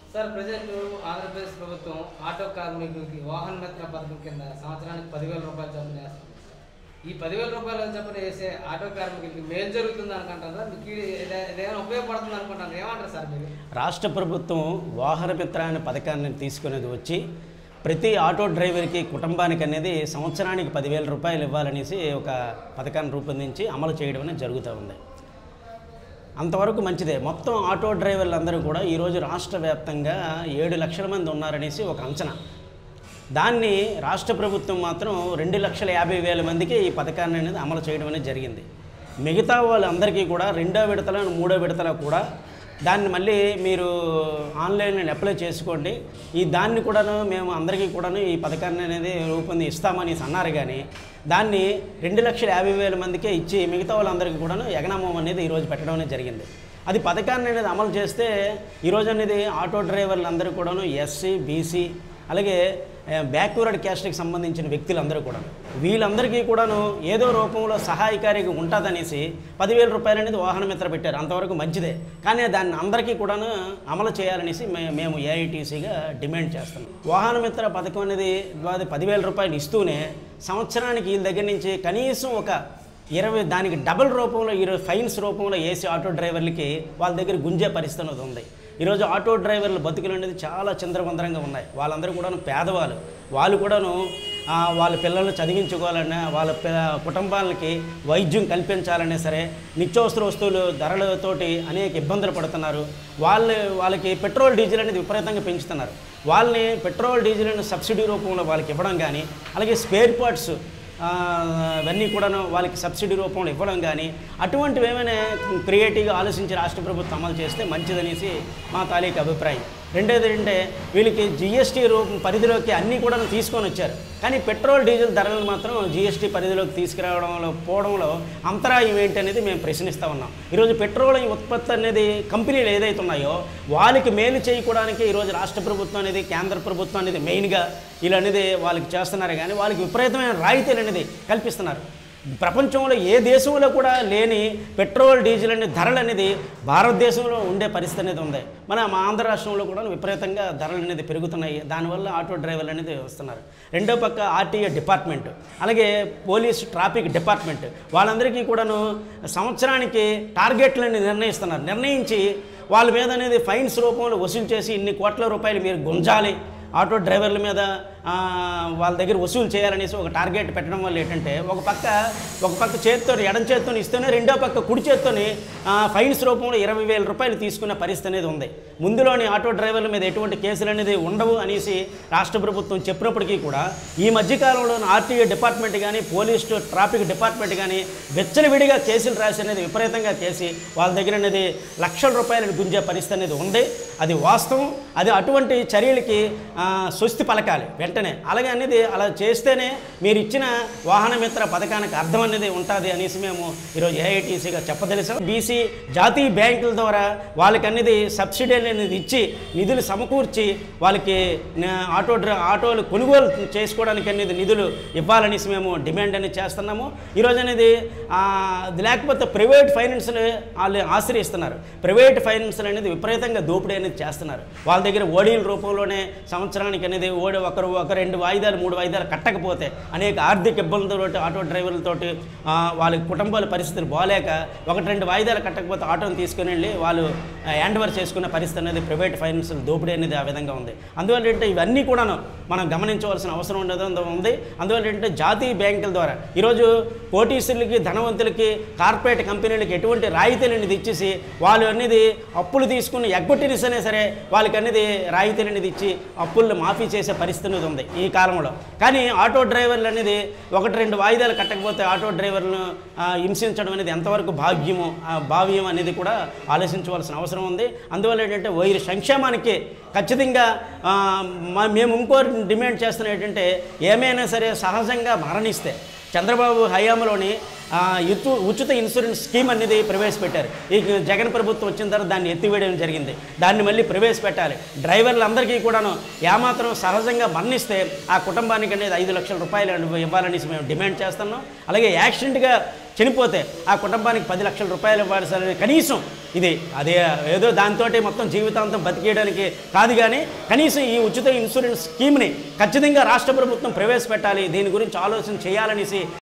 sir present Andhra Pradesh ప్రభుత్వం auto కార్మికులకి వాహన మిత్ర పథకం కింద సంవత్సరానికి పదివేల రూపాయలు చొప్పున వేస్తుంది ఈ పదివేల రూపాయల చొప్పున వేసే ఆటో కార్మికులకి మేలు జరుగుతుంది అనుకుంటారా మీకు ఇది- ఇదే- ఇదేమైనా ఉపయోగపడుతుంది అనుకుంటారు ఏమంటారు సార్ మీరు రాష్ట్ర ప్రభుత్వం వాహన మిత్ర అనే పథకాన్ని తీసుకునేది వచ్చి ప్రతి ఆటో డ్రైవర్కి కుటుంబానికి అనేది సంవత్సరానికి పదివేల రూపాయలు ఇవ్వాలనేసి ఒక పథకాన్ని రూపొందించి అమలు చేయడం అనేది జరుగుతూ ఉంది అంతవరకు మంచిదే మొత్తం ఆటో డ్రైవర్లు అందరూ కూడా ఈరోజు రాష్ట్ర వ్యాప్తంగా ఏడు లక్షల మంది ఉన్నారనేసి ఒక అంచనా దాన్ని రాష్ట్ర ప్రభుత్వం మాత్రం రెండు లక్షల యాభై వేల మందికి ఈ పథకాన్ని అనేది అమలు చేయడం అనేది జరిగింది మిగతా వాళ్ళందరికీ కూడా రెండో విడతల మూడో విడతల కూడా దాన్ని మళ్ళీ మీరు ఆన్లైన్లో అప్లై చేసుకోండి ఈ దాన్ని కూడాను మేము అందరికీ కూడాను ఈ పథకాన్ని అనేది రూపొంది ఇస్తామని అన్నారు కానీ దాన్ని రెండు లక్షల యాభై వేల మందికే ఇచ్చి మిగతా వాళ్ళందరికీ కూడాను ఎగనామం అనేది ఈరోజు పెట్టడం అనేది జరిగింది అది పథకాన్ని అనేది అమలు చేస్తే ఈరోజు అనేది ఆటో డ్రైవర్లు అందరూ కూడాను ఎస్సీ బీసీ అలాగే బ్యాక్వర్డ్ క్యాస్ట్కి సంబంధించిన వ్యక్తులందరూ కూడా వీళ్ళందరికీ కూడాను ఏదో రూపంలో సహాయకారిగా ఉంటుందనేసి పదివేల రూపాయలు అనేది వాహన మిత్ర పెట్టారు అంతవరకు మంచిదే కానీ దాన్ని అందరికీ కూడాను అమలు చేయాలనేసి మే- మేము ఏఐటీసీగా డిమాండ్ చేస్తాం వాహన మిత్ర పథకం అనేది అది పదివేల రూపాయలు ఇస్తూనే సంవత్సరానికి వీళ్ళ దగ్గర నుంచి కనీసం ఒక ఇరవై దానికి డబుల్ రూపంలో ఇరవై ఫైన్స్ రూపంలో వేసి ఆటో డ్రైవర్లకి వాళ్ళ దగ్గర గుంజే పరిస్థితి అనేది ఉంది ఈరోజు ఆటో డ్రైవర్ల బతుకులు అనేది చాలా చంద్రవందరంగా ఉన్నాయి వాళ్ళందరూ కూడాను పేదవాళ్ళు వాళ్ళు కూడాను ఆ, వాళ్ళ పిల్లల్ని చదివించుకోవాలన్నా వాళ్ళ పి- కుటుంబాలకి వైద్యం కల్పించాలనే సరే నిత్యావసర వస్తువులు ధరలతోటి అనేక ఇబ్బందులు పడుతున్నారు వాళ్ళు వాళ్ళకి పెట్రోల్ డీజిల్ అనేది విపరీతంగా పెంచుతున్నారు వాళ్ళని పెట్రోల్ డీజిల్ని సబ్సిడీ రూపంలో వాళ్ళకి ఇవ్వడం కానీ అలాగే స్పేర్ పార్ట్స్ ఆ, అవన్నీ కూడాను వాళ్ళకి సబ్సిడీ రూపంలో ఇవ్వడం కానీ అటువంటివి ఏమైనా క్రియేటివ్గా ఆలోచించి రాష్ట్ర ప్రభుత్వం అమలు చేస్తే మంచిదనేసి మా తాలూకు అభిప్రాయం రెండోది ఏంటంటే వీళ్ళకి జిఎస్టీ రూపం పరిధిలోకి అన్నీ కూడా తీసుకొని వచ్చారు కానీ పెట్రోల్ డీజిల్ ధరలను మాత్రం జిఎస్టీ పరిధిలోకి తీసుకురావడంలో పోవడంలో అంతరాయం ఏంటి అనేది మేము ప్రశ్నిస్తూ ఉన్నాం ఈరోజు పెట్రోల్ ఉత్పత్తి అనేది కంపెనీలు ఏదైతే ఉన్నాయో వాళ్ళకి మేలు చేయడానికి ఈరోజు రాష్ట్ర ప్రభుత్వం అనేది కేంద్ర ప్రభుత్వం అనేది మెయిన్గా వీళ్ళు అనేది వాళ్ళకి చేస్తున్నారు కానీ వాళ్ళకి విపరీతమైన రాయితీలు అనేది కల్పిస్తున్నారు ప్రపంచంలో ఏ దేశంలో కూడా లేని పెట్రోల్ డీజిల్ అనే ధరలు అనేది భారతదేశంలో ఉండే పరిస్థితి అనేది ఉంది మన మా ఆంధ్ర రాష్ట్రంలో కూడా విపరీతంగా ధరలు అనేది పెరుగుతున్నాయి దానివల్ల ఆటో డ్రైవర్లు అనేది వస్తున్నారు రెండో పక్క ఆర్టీఏ డిపార్ట్మెంట్ అలాగే పోలీస్ ట్రాఫిక్ డిపార్ట్మెంట్ వాళ్ళందరికీ కూడాను సంవత్సరానికి టార్గెట్లని నిర్ణయిస్తున్నారు నిర్ణయించి వాళ్ళ మీద అనేది ఫైన్స్ రూపంలో వసూలు చేసి ఇన్ని కోట్ల రూపాయలు మీరు గుంజాలి ఆటో డ్రైవర్ల మీద ఆ, వాళ్ళ దగ్గర వసూలు చేయాలనేసి ఒక టార్గెట్ పెట్టడం వల్ల ఏంటంటే ఒక పక్క ఒక పక్క చేతితో ఎడం చేతితో ఇస్తేనే రెండో పక్క కుడి చేత్తోని ఆ, ఫైన్స్ రూపంలో ఇరవై వేల రూపాయలు తీసుకునే పరిస్థితి అనేది ఉంది ముందులోని ఆటో డ్రైవర్ల మీద ఎటువంటి కేసులు అనేది ఉండవు అనేసి రాష్ట్ర ప్రభుత్వం చెప్పినప్పటికీ కూడా ఈ మధ్యకాలంలో ఆర్టీఏ డిపార్ట్మెంట్ కానీ పోలీస్ ట్రాఫిక్ డిపార్ట్మెంట్ కానీ విచ్చలవిడిగా కేసులు రాసి అనేది విపరీతంగా చేసి వాళ్ళ దగ్గర అనేది లక్షల రూపాయలను గుంజే పరిస్థితి అనేది ఉంది అది వాస్తవం అది అటువంటి చర్యలకి ఆ, స్వస్తి పలకాలి వెంటనే అలాగే అనేది అలా చేస్తేనే మీరు ఇచ్చిన వాహన మిత్ర పథకానికి అర్థం అనేది ఉంటుంది అనేసి మేము ఈరోజు ఏఐటీసీగా చెప్పదలిసాం బీసీ జాతీయ బ్యాంకుల ద్వారా వాళ్ళకి అనేది సబ్సిడీ అనేది ఇచ్చి నిధులు సమకూర్చి వాళ్ళకి న- ఆటో డ్ర ఆటోలు కొనుగోలు చేసుకోవడానికి అనేది నిధులు ఇవ్వాలనేసి మేము డిమాండ్ అనేది చేస్తున్నాము ఈరోజు అనేది ఆ, అది లేకపోతే ప్రైవేట్ ఫైనాన్స్లు వాళ్ళు ఆశ్రయిస్తున్నారు ప్రైవేట్ ఫైనాన్స్లు అనేది విపరీతంగా దోపిడీ అనేది చేస్తున్నారు వాళ్ళ దగ్గర ఓడీల రూపంలోనే సంవత్సరానికి అనేది ఓడి ఒకరు ఒక రెండు వాయిదాలు మూడు వాయిదాలు కట్టకపోతే అనేక ఆర్థిక ఇబ్బందులతోటి ఆటో డ్రైవర్లతోటి ఆ, వాళ్ళ కుటుంబాల పరిస్థితులు బాగాలేక ఒకటి రెండు వాయిదాలు కట్టకపోతే ఆటోని తీసుకుని వెళ్ళి వాళ్ళు హ్యాండ్ ఓవర్ చేసుకునే పరిస్థితి అనేది ప్రైవేట్ ఫైనాన్స్ దోపిడీ అనేది ఆ విధంగా ఉంది అందువల్ల ఏంటంటే ఇవన్నీ కూడాను మనం గమనించవలసిన అవసరం ఉండదు ఉంది అందువల్ల ఏంటంటే జాతీయ బ్యాంకుల ద్వారా ఈరోజు కోటీసులకి ధనవంతులకి కార్పొరేట్ కంపెనీలకి ఎటువంటి రాయితీలు అనేది ఇచ్చేసి వాళ్ళు అనేది అప్పులు తీసుకుని ఎక్విటీస్ అయినా సరే వాళ్ళకి అనేది రాయితీలు అనేది ఇచ్చి అప్పులను మాఫీ చేసే పరిస్థితి అనేది ఉంది ఈ కాలంలో కానీ ఆటో డ్రైవర్లు అనేది ఒకటి రెండు వాయిదాలు కట్టకపోతే ఆటో డ్రైవర్లను ఆ, హింసించడం అనేది ఎంతవరకు భాగ్యము ఆ, భావ్యం అనేది కూడా ఆలోచించవలసిన అవసరం ఉంది అందువల్ల ఏంటంటే వీరి సంక్షేమానికి ఖచ్చితంగా ఆ, మ- మేము ఇంకో డిమాండ్ చేస్తున్న ఏంటంటే ఏమైనా సరే సహజంగా మరణిస్తే చంద్రబాబు హయాంలోని ఆ, యుతు ఉచిత ఇన్సూరెన్స్ స్కీమ్ అనేది ప్రవేశపెట్టారు ఈ జగన్ ప్రభుత్వం వచ్చిన తర్వాత దాన్ని ఎత్తివేయడం జరిగింది దాన్ని మళ్ళీ ప్రవేశపెట్టాలి డ్రైవర్లందరికీ కూడాను ఏమాత్రం సహజంగా మరణిస్తే ఆ కుటుంబానికి అనేది ఐదు లక్షల రూపాయలు ఇవ్వాలనేసి మేము డిమాండ్ చేస్తున్నాం అలాగే యాక్సిడెంట్గా చనిపోతే ఆ కుటుంబానికి పది లక్షల రూపాయలు ఇవ్వాల్సిన కనీసం ఇది అదే ఏదో దాంతో మొత్తం జీవితాంతం బతికేయడానికి కాదు కానీ కనీసం ఈ ఉచిత ఇన్సూరెన్స్ స్కీమ్ని ఖచ్చితంగా రాష్ట్ర ప్రభుత్వం ప్రవేశపెట్టాలి దీని గురించి ఆలోచన చేయాలనేసి